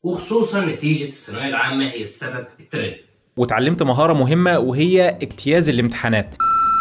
وخصوصا نتيجة الثانوية العامة هي السبب الترند وتعلمت مهارة مهمة وهي اجتياز الامتحانات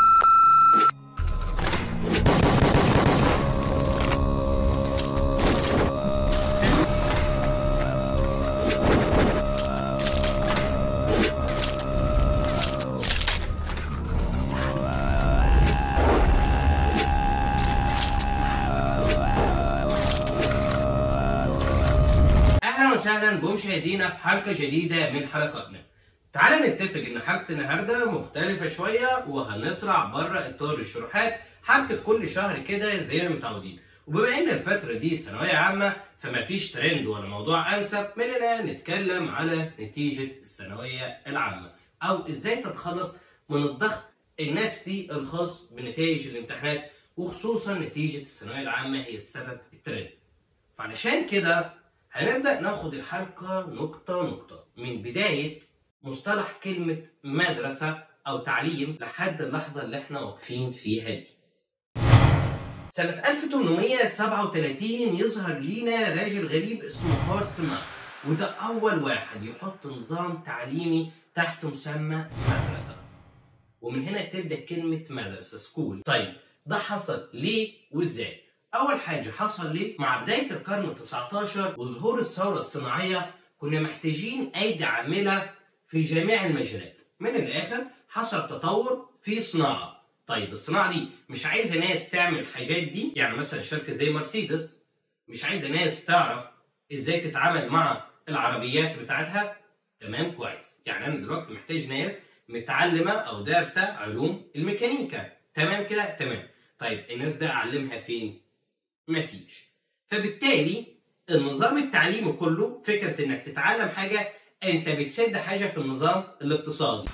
اهلا وسهلا بمشاهدينا في حلقه جديده من حلقاتنا تعالى نتفق ان حلقه النهارده مختلفه شويه وهنطلع بره اطار الشروحات حلقه كل شهر كده زي ما متعودين وبما ان الفتره دي ثانويه عامه فما فيش ترند ولا موضوع انسب مننا نتكلم على نتيجه الثانويه العامه او ازاي تتخلص من الضغط النفسي الخاص بنتائج الامتحانات وخصوصا نتيجه الثانويه العامه هي السبب الترند فعلشان كده هنبدأ ناخد الحلقة نقطة نقطة من بداية مصطلح كلمة مدرسة أو تعليم لحد اللحظة اللي احنا واقفين فيها دي. سنة 1837 يظهر لينا راجل غريب اسمه هورسمان وده أول واحد يحط نظام تعليمي تحت مسمى مدرسة. ومن هنا تبدأ كلمة مدرسة سكول. طيب ده حصل ليه وازاي؟ أول حاجة حصل ليه؟ مع بداية القرن ال 19 وظهور الثورة الصناعية كنا محتاجين أيدي عاملة في جميع المجالات. من الآخر حصل تطور في صناعة. طيب الصناعة دي مش عايزة ناس تعمل الحاجات دي، يعني مثلا شركة زي مرسيدس مش عايزة ناس تعرف إزاي تتعامل مع العربيات بتاعتها. تمام كويس. يعني أنا دلوقتي محتاج ناس متعلمة أو دارسة علوم الميكانيكا. تمام كده؟ تمام. طيب الناس ده أعلمها فين؟ مفيش فبالتالي النظام التعليمي كله فكرة انك تتعلم حاجة انت بتسد حاجة في النظام الاقتصادي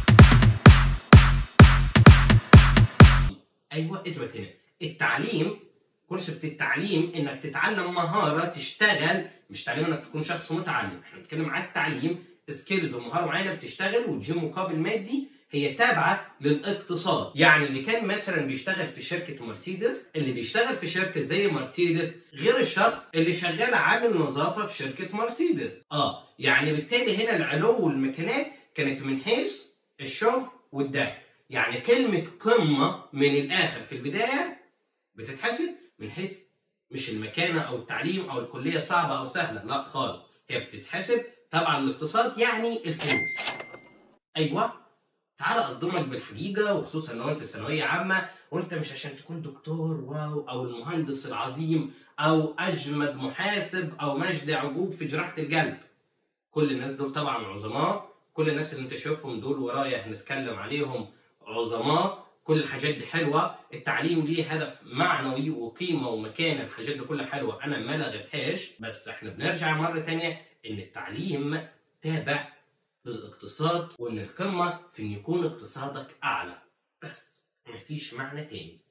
ايوه اثبت هنا التعليم كونسبت التعليم انك تتعلم مهارة تشتغل مش تعليم انك تكون شخص متعلم احنا بنتكلم على التعليم سكيلز ومهارة معينة بتشتغل وتجيب مقابل مادي هي تابعة للاقتصاد يعني اللي كان مثلا بيشتغل في شركة مرسيدس اللي بيشتغل في شركة زي مرسيدس غير الشخص اللي شغال عامل نظافة في شركة مرسيدس اه يعني بالتالي هنا العلو والمكانات كانت من حيث الشغل والدخل يعني كلمة قمة من الآخر في البداية بتتحسب من حيث مش المكانة أو التعليم أو الكلية صعبة أو سهلة لا خالص هي بتتحسب تبع الاقتصاد يعني الفلوس أيوه تعالى اصدمك بالحقيقه وخصوصا لو انت ثانويه عامه وانت مش عشان تكون دكتور واو او المهندس العظيم او اجمد محاسب او مجدي عجوب في جراحه القلب كل الناس دول طبعا عظماء كل الناس اللي انت شايفهم دول ورايا هنتكلم عليهم عظماء كل الحاجات دي حلوه التعليم ليه هدف معنوي وقيمه ومكانه الحاجات دي كلها حلوه انا ما لغيتهاش بس احنا بنرجع مره تانية ان التعليم تابع للاقتصاد وان القمه في ان يكون اقتصادك اعلى بس مفيش معنى تاني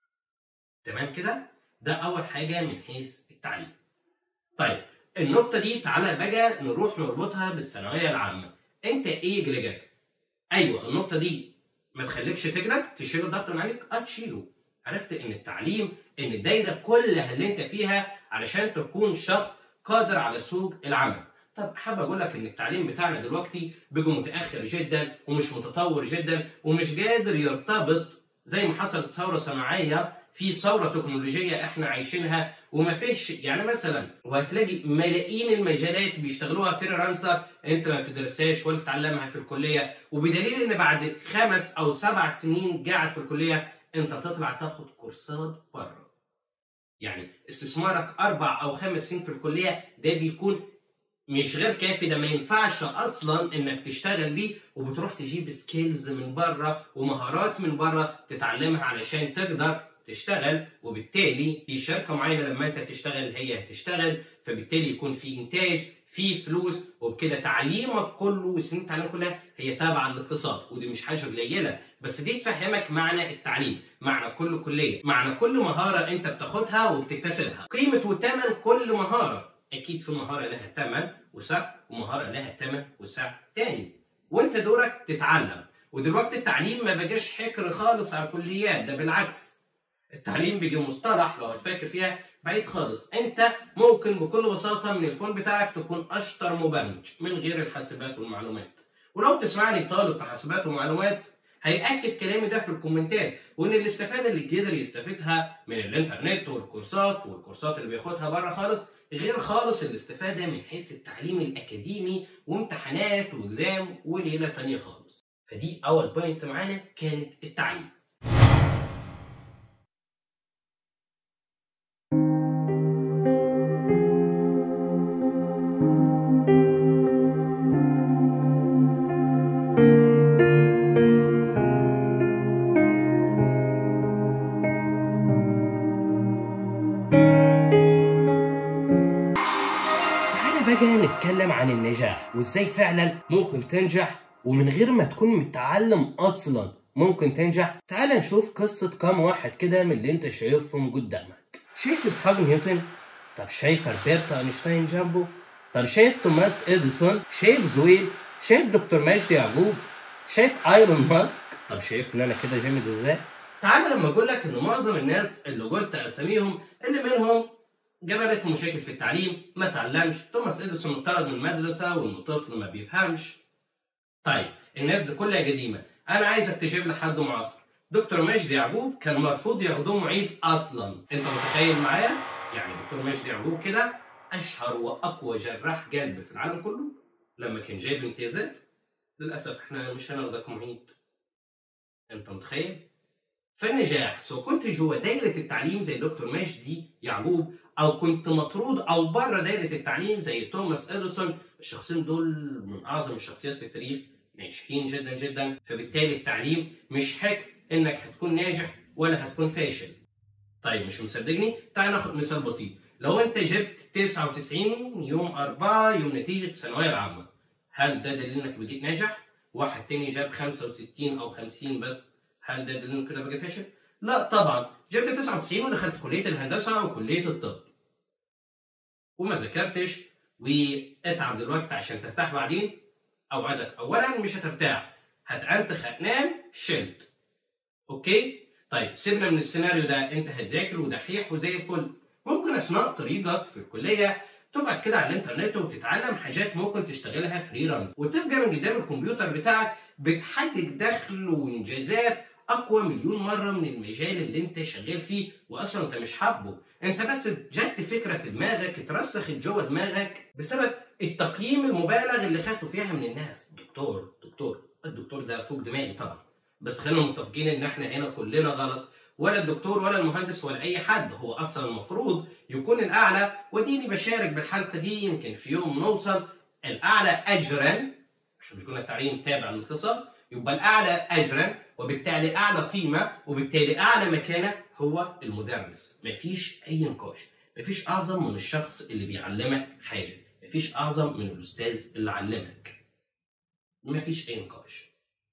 تمام كده ده اول حاجه من حيث التعليم طيب النقطه دي تعالى بقى نروح نربطها بالثانويه العامه انت ايه يجلجك ايوه النقطه دي ما تخليكش تجلج تشيل الضغط من عليك اه تشيله عرفت ان التعليم ان الدايره كلها اللي انت فيها علشان تكون شخص قادر على سوق العمل طب حابب اقول لك ان التعليم بتاعنا دلوقتي بقى متاخر جدا ومش متطور جدا ومش قادر يرتبط زي ما حصلت ثوره صناعيه في ثوره تكنولوجيه احنا عايشينها وما فيش يعني مثلا وهتلاقي ملايين المجالات بيشتغلوها فريلانسر انت ما بتدرسهاش ولا تتعلمها في الكليه وبدليل ان بعد خمس او سبع سنين قاعد في الكليه انت بتطلع تاخد كورسات بره يعني استثمارك اربع او خمس سنين في الكليه ده بيكون مش غير كافي ده ما ينفعش اصلا انك تشتغل بيه وبتروح تجيب سكيلز من بره ومهارات من بره تتعلمها علشان تقدر تشتغل وبالتالي في شركه معينه لما انت تشتغل هي هتشتغل فبالتالي يكون في انتاج في فلوس وبكده تعليمك كله وسنين التعليم كلها هي تابعه للاقتصاد ودي مش حاجه قليله بس دي تفهمك معنى التعليم معنى كل كليه معنى كل مهاره انت بتاخدها وبتكتسبها قيمه وثمن كل مهاره اكيد في مهاره لها ثمن وسعر ومهاره لها ثمن وسعر تاني وانت دورك تتعلم ودلوقتي التعليم ما بقاش حكر خالص على الكليات ده بالعكس التعليم بيجي مصطلح لو هتفكر فيها بعيد خالص انت ممكن بكل بساطه من الفون بتاعك تكون اشطر مبرمج من غير الحاسبات والمعلومات ولو بتسمعني طالب في حاسبات ومعلومات هيأكد كلامي ده في الكومنتات وان الاستفاده اللي قدر يستفيدها من الانترنت والكورسات والكورسات اللي بياخدها بره خالص غير خالص الاستفاده من حيث التعليم الاكاديمي وامتحانات واكزام وليله تانية خالص فدي اول بوينت معانا كانت التعليم تعالى بقى نتكلم عن النجاح وازاي فعلا ممكن تنجح ومن غير ما تكون متعلم اصلا ممكن تنجح تعال نشوف قصة كام واحد كده من اللي انت شايفهم قدامك شايف اسحاق نيوتن طب شايف البرت اينشتاين جنبه طب شايف توماس اديسون شايف زويل شايف دكتور مجدي يعقوب شايف ايرون ماسك طب شايف ان انا كده جامد ازاي تعال لما اقول لك ان معظم الناس اللي قلت اساميهم اللي منهم جابت مشاكل في التعليم ما تعلمش توماس اديسون اتطرد من المدرسه وانه طفل ما بيفهمش طيب الناس دي كلها قديمه انا عايزك تجيب لي حد معاصر دكتور مجدي يعقوب كان مرفوض ياخدوه معيد اصلا انت متخيل معايا يعني دكتور مجدي يعقوب كده اشهر واقوى جراح قلب في العالم كله لما كان جايب امتيازات للاسف احنا مش هناخدك معيد انت متخيل فالنجاح سواء كنت جوه دايره التعليم زي دكتور مجدي يعقوب او كنت مطرود او بره دايره التعليم زي توماس اديسون الشخصين دول من اعظم الشخصيات في التاريخ ناجحين جدا جدا فبالتالي التعليم مش حكر انك هتكون ناجح ولا هتكون فاشل طيب مش مصدقني تعال ناخد مثال بسيط لو انت جبت 99 يوم 4 يوم نتيجه الثانويه العامه هل ده دليل انك بقيت ناجح واحد تاني جاب 65 او 50 بس هل ده دليل انه كده بقى فاشل لا طبعا جبت 99 ودخلت كليه الهندسه او كليه الطب وما ذاكرتش واتعب دلوقتي عشان ترتاح بعدين اوعدك اولا مش هترتاح هتعنتخ هتنام شلت اوكي طيب سيبنا من السيناريو ده انت هتذاكر ودحيح وزي الفل ممكن اثناء طريقك في الكليه تقعد كده على الانترنت وتتعلم حاجات ممكن تشتغلها فريلانس وتبقى من قدام الكمبيوتر بتاعك بتحقق دخل وانجازات اقوى مليون مره من المجال اللي انت شغال فيه واصلا انت مش حابه انت بس جت فكره في دماغك اترسخت جوه دماغك بسبب التقييم المبالغ اللي خدته فيها من الناس دكتور دكتور الدكتور ده فوق دماغي طبعا بس خلينا متفقين ان احنا هنا كلنا غلط ولا الدكتور ولا المهندس ولا اي حد هو اصلا المفروض يكون الاعلى وديني بشارك بالحلقه دي يمكن في يوم نوصل الاعلى اجرا احنا مش قلنا التعليم تابع للاقتصاد يبقى الاعلى اجرا وبالتالي اعلى قيمه وبالتالي اعلى مكانه هو المدرس مفيش اي نقاش مفيش اعظم من الشخص اللي بيعلمك حاجه مفيش اعظم من الاستاذ اللي علمك مفيش اي نقاش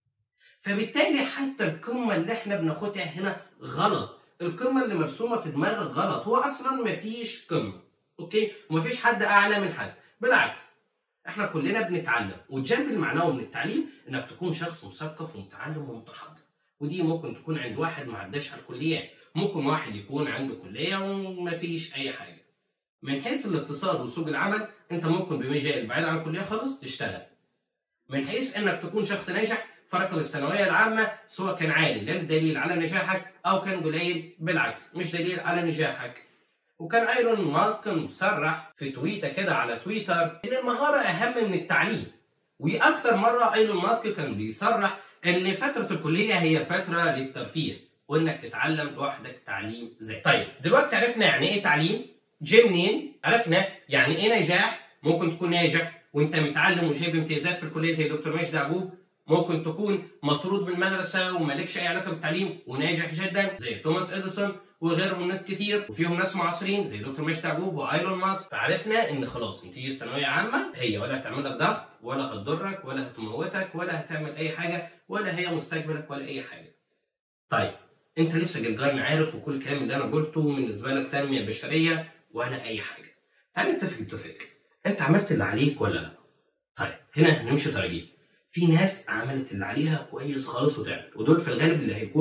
فبالتالي حتى القمه اللي احنا بناخدها هنا غلط القمه اللي مرسومه في دماغك غلط هو اصلا مفيش قمه اوكي ومفيش حد اعلى من حد بالعكس احنا كلنا بنتعلم والجانب المعنوي من التعليم انك تكون شخص مثقف ومتعلم ومتحضر ودي ممكن تكون عند واحد ما عداش على الكليات ممكن واحد يكون عنده كليه ومفيش اي حاجه من حيث الاقتصاد وسوق العمل انت ممكن بمجال بعيد عن الكليه خالص تشتغل من حيث انك تكون شخص ناجح فرقم الثانويه العامه سواء كان عالي ده دليل على نجاحك او كان قليل بالعكس مش دليل على نجاحك وكان ايلون ماسك مصرح في تويته كده على تويتر ان المهاره اهم من التعليم واكتر مره ايلون ماسك كان بيصرح ان فتره الكليه هي فتره للترفيه وانك تتعلم لوحدك تعليم ذاتي طيب دلوقتي عرفنا يعني ايه تعليم جه منين عرفنا يعني ايه نجاح ممكن تكون ناجح وانت متعلم وجايب امتيازات في الكليه زي دكتور مجدي يعقوب ممكن تكون مطرود من المدرسه ومالكش اي علاقه بالتعليم وناجح جدا زي توماس اديسون وغيرهم ناس كتير وفيهم ناس معاصرين زي دكتور مجدي يعقوب وايلون ماسك فعرفنا ان خلاص نتيجه الثانويه عامه هي ولا هتعمل لك ضغط ولا هتضرك ولا هتموتك ولا هتعمل اي حاجه ولا هي مستقبلك ولا اي حاجه. طيب انت لسه جلجان عارف وكل الكلام اللي انا قلته بالنسبه لك تنميه بشريه ولا اي حاجه. تعال نتفق اتفاق انت عملت اللي عليك ولا لا؟ طيب هنا هنمشي تراجيح. في ناس عملت اللي عليها كويس خالص وتعبت ودول في الغالب اللي هيكونوا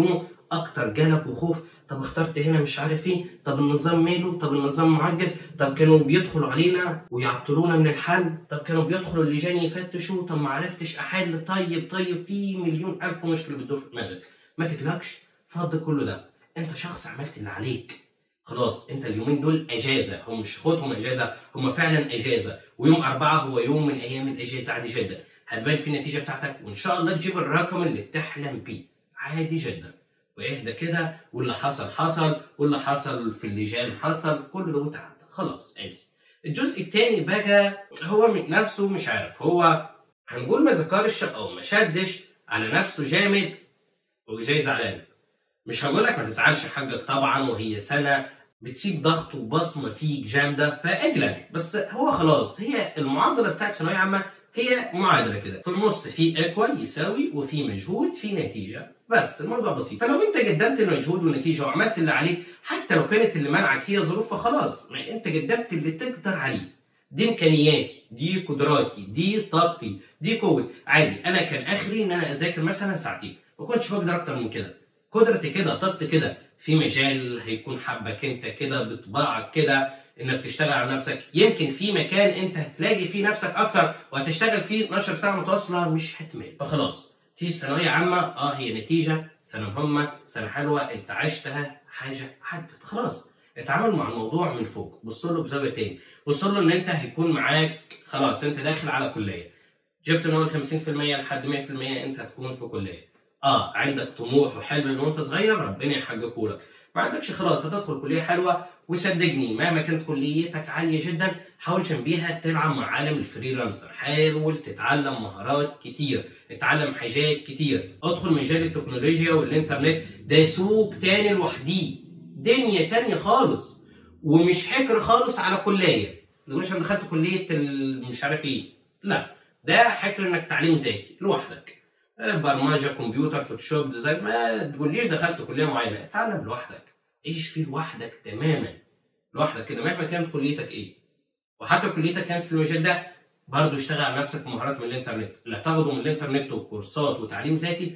اكتر جالك وخوف طب اخترت هنا مش عارف ايه طب النظام ماله طب النظام معجل طب كانوا بيدخلوا علينا ويعطلونا من الحل طب كانوا بيدخلوا اللجان يفتشوا طب ما عرفتش احل طيب طيب في مليون الف مشكله بتدور في دماغك ما تقلقش فض كل ده انت شخص عملت اللي عليك خلاص انت اليومين دول اجازه هم مش خدهم اجازه هم فعلا اجازه ويوم اربعه هو يوم من ايام الاجازه عادي جدا هتبان في النتيجه بتاعتك وان شاء الله تجيب الرقم اللي بتحلم بيه عادي جدا واهدى كده واللي حصل حصل واللي حصل في اللجان حصل كل ده وتعدى خلاص انسى الجزء الثاني بقى هو من نفسه مش عارف هو هنقول ما ذكرش او ما شدش على نفسه جامد وجاي زعلان مش هقول لك ما تزعلش حقك طبعا وهي سنه بتسيب ضغط وبصمه فيك جامده فاقلق بس هو خلاص هي المعادله بتاعت ثانويه عامه هي معادله كده في النص في ايكوال يساوي وفي مجهود في نتيجه بس الموضوع بسيط فلو انت قدمت المجهود والنتيجه وعملت اللي عليك حتى لو كانت اللي منعك هي ظروف فخلاص ما انت قدمت اللي تقدر عليه دي امكانياتي دي قدراتي دي طاقتي دي قوه عادي انا كان اخري ان انا اذاكر مثلا ساعتين ما كنتش بقدر اكتر من كده قدرتي كده طاقتي كده في مجال هيكون حبك انت كده بطباعك كده انك تشتغل على نفسك يمكن في مكان انت هتلاقي فيه نفسك اكتر وهتشتغل فيه 12 ساعه متواصله مش هتمل فخلاص تيجي ثانويه عامه اه هي نتيجه سنه مهمه سنه حلوه انت عشتها حاجه عدت خلاص اتعامل مع الموضوع من فوق بص له بزاويه تاني بص له ان انت هيكون معاك خلاص انت داخل على كليه جبت من اول 50% لحد 100% انت هتكون في كليه اه عندك طموح وحلم من وانت صغير ربنا يحققه لك ما عندكش خلاص هتدخل كليه حلوه وصدقني مهما كانت كليتك عاليه جدا حاول جنبيها تلعب مع عالم الفريلانسر حاول تتعلم مهارات كتير اتعلم حاجات كتير ادخل مجال التكنولوجيا والانترنت ده سوق تاني لوحديه دنيا تانية خالص ومش حكر خالص على كليه مش انا دخلت كليه مش عارف ايه لا ده حكر انك تعليم ذاتي لوحدك برمجه كمبيوتر فوتوشوب ديزاين ما تقوليش دخلت كليه معينه اتعلم لوحدك عيش فيه لوحدك تماما لوحدك كده مهما كانت كليتك ايه وحتى كليتك كانت في المجال ده برضه اشتغل على نفسك مهارات من الانترنت اللي هتاخده من الانترنت وكورسات وتعليم ذاتي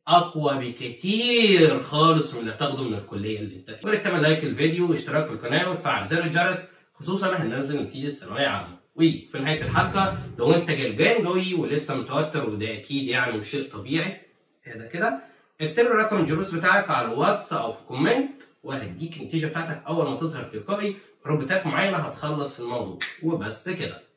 اقوى بكتير خالص من اللي هتاخده من الكليه اللي انت فيها. تعمل لايك الفيديو واشتراك في القناه وتفعل زر الجرس خصوصا هننزل نتيجه الثانويه عامه وفي نهايه الحلقه لو انت جلجان قوي ولسه متوتر وده اكيد يعني مش شيء طبيعي هذا كده اكتب لي رقم الجلوس بتاعك على الواتس او في كومنت وهديك النتيجه بتاعتك اول ما تظهر تلقائي ربطات معينه هتخلص الموضوع وبس كده